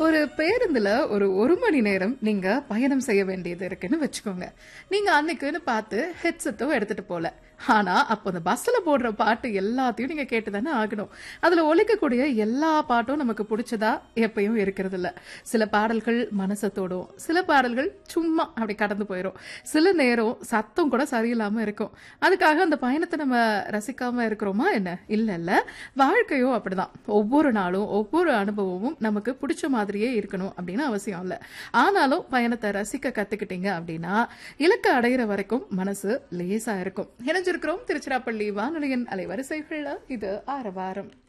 ஒரு பேருந்துல ஒரு ஒரு மணி நேரம் நீங்க பயணம் செய்ய வேண்டியது இருக்குன்னு வச்சுக்கோங்க நீங்க அன்னைக்குன்னு பார்த்து ஹெட்செட்டும் எடுத்துட்டு போல ஆனா அப்போ அந்த பஸ்ல போடுற பாட்டு எல்லாத்தையும் நீங்க கேட்டுதானே ஆகணும் அதுல ஒலிக்கக்கூடிய எல்லா பாட்டும் நமக்கு பிடிச்சதா எப்பயும் இருக்கிறது இல்ல சில பாடல்கள் மனசை தொடும் சில பாடல்கள் சும்மா அப்படி கடந்து போயிடும் சில நேரம் சத்தம் கூட சரியில்லாம இருக்கும் அதுக்காக அந்த பயணத்தை நம்ம ரசிக்காம இருக்கிறோமா என்ன இல்ல இல்ல வாழ்க்கையும் அப்படிதான் ஒவ்வொரு நாளும் ஒவ்வொரு அனுபவமும் நமக்கு பிடிச்ச மாதிரியே இருக்கணும் அப்படின்னு அவசியம் இல்ல ஆனாலும் பயணத்தை ரசிக்க கத்துக்கிட்டீங்க அப்படின்னா இலக்கை அடையிற வரைக்கும் மனசு லேசா இருக்கும் இணைஞ்சிருக்கிறோம் திருச்சிராப்பள்ளி வானொலியின் அலைவரிசைகள்ல இது ஆரவாரம்